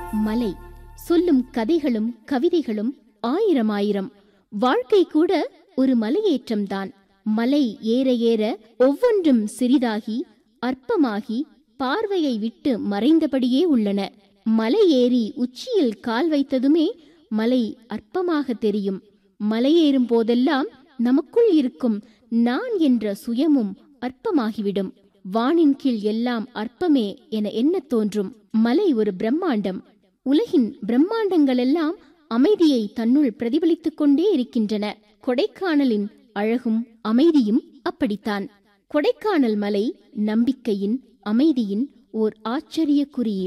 மலை சொல்லும் கதைகளும் கவிதைகளும் ஆயிரம் ஆயிரம் வாழ்க்கை கூட ஒரு மலையேற்றம்தான் மலை ஏற ஏற ஒவ்வொன்றும் சிறிதாகி அற்பமாகி பார்வையை விட்டு மறைந்தபடியே உள்ளன மலை ஏறி உச்சியில் கால் வைத்ததுமே மலை அற்பமாக தெரியும் மலையேறும் போதெல்லாம் நமக்குள் இருக்கும் நான் என்ற சுயமும் அற்பமாகிவிடும் வானின் கீழ் எல்லாம் அற்பமே என எண்ணத் தோன்றும் மலை ஒரு பிரம்மாண்டம் உலகின் பிரம்மாண்டங்களெல்லாம் அமைதியை தன்னுள் பிரதிபலித்துக் கொண்டே இருக்கின்றன கொடைக்கானலின் அழகும் அமைதியும் அப்படித்தான் கொடைக்கானல் மலை நம்பிக்கையின் அமைதியின் ஓர் ஆச்சரிய குறியீடு